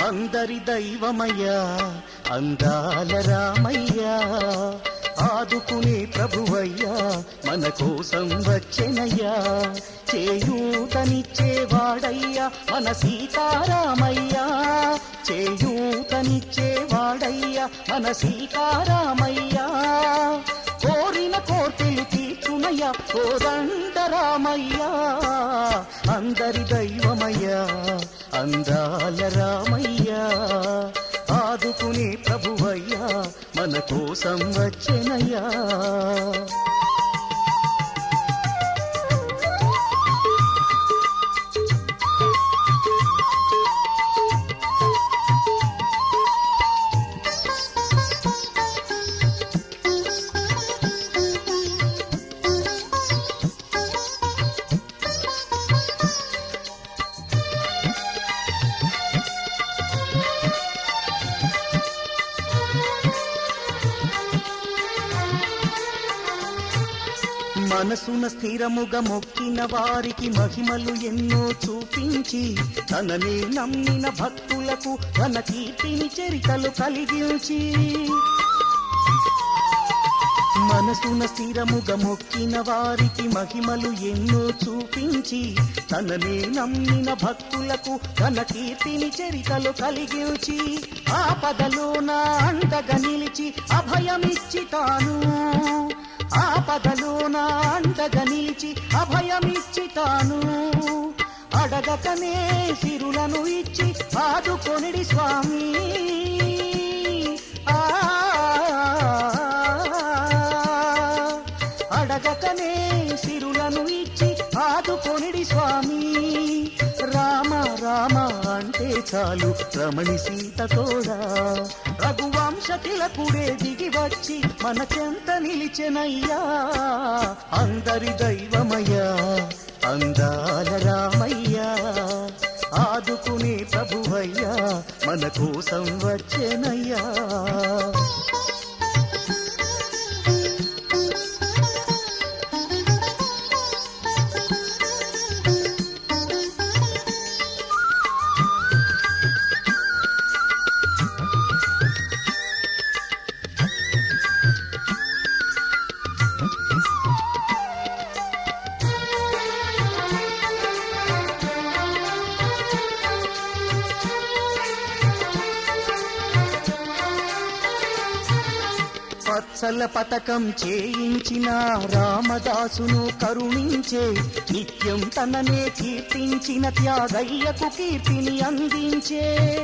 అందరి దైవమయ్యా అందాల రామయ్యా ఆదుకునే ప్రభువయ్యా మన కోసం వచ్చెనయ్యా చేయూతనిచ్చేవాడయ్యా మన సీతారామయ్యా చేయూతనిచ్చేవాడయ్యా మన సీతారామయ్యా కోరిన కోర్కెలు తీర్చునయ్యా కోదండరామయ్యా అందరి దైవమయ్యా అందాల రామయ్యా ఆదుకునే ప్రభువయ్యా మన కోసం వచ్చెనయ్యా మనసున స్థిరముగా మొక్కిన వారికి మహిమలు ఎన్నో చూపించి తననే నమ్మిన భక్తులకు తన కీర్తిని చరితలు కలిగించి మనసున స్థిరముగా మొక్కిన వారికి మహిమలు ఎన్నో చూపించి తననే నమ్మిన భక్తులకు తన కీర్తిని చరితలు కలిగించి ఆపదలోన అండగా నిలిచి అభయమిచ్చి తాను ఆపదలోన అండగా నిలిచి అభయమిచ్చి తాను అడగకనే సిరులను ఇచ్చి ఆదుకొనిడి స్వామి ఆ అడగకనే సిరులను ఇచ్చి ఆదుకొనిడి స్వామి రామ రామ అంటే చాలు రమణి సీత తోడా రఘువంశ తిలకుడే దిగి వచ్చి మన చెంత నిలిచెనయ్యా అందరి దైవమయ్యా అందాల రామయ్యా ఆదుకునే ప్రభువయ్యా మన కోసం వచ్చెనయ్యా పచ్చల పతకం చేయించిన రామదాసును కరుణించే నిత్యం తననే కీర్తించిన త్యాగయ్యకు కీర్తిని అందించే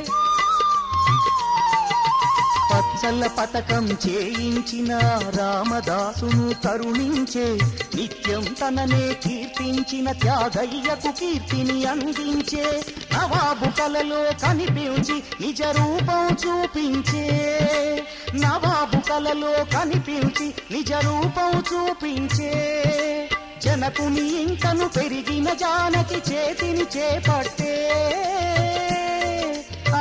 పచ్చల పతకం చేయించిన రామదాసును కరుణించే నిత్యం తననే కీర్తించిన త్యాగయ్యకు కీర్తిని అందించే నవాబు కలలో కనిపించి నిజ రూపం చూపించే నవాబు కలలో కనిపించి నిజ రూపం చూపించే జనకుని ఇంకను పెరిగిన జానకి చేతిని చేపట్టే ఆ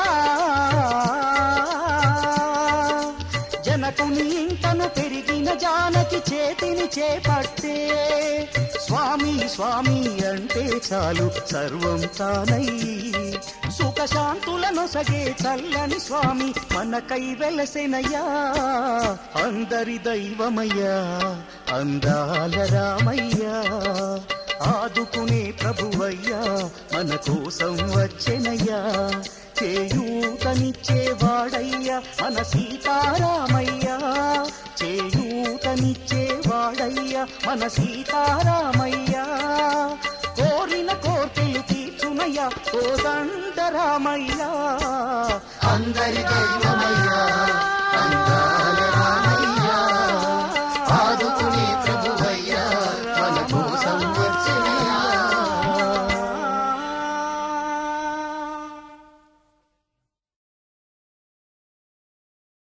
జనకుని ఇంటను పెరిగిన జానకి చేతిని చేపట్టే స్వామి స్వామి అంటే చాలు సర్వం తానయ్యి సుఖశాంతులను సగే చల్లని స్వామి మనకై వెలసెనయ్యా అందరి దైవమయ్యా అందాల రామయ్యా ఆదుకునే ప్రభువయ్యా మన కోసం వచ్చెనయ్యా చేయూతనిచ్చేవాడయ్యా మన సీతారామయ్యా చేయూతనిచ్చేవాడయ్యా మన సీతారామయ్యా కోరిన కోర్కెలు తీర్చునయ్యా కోదండరామయ్యా అందరి దైవమయ్యా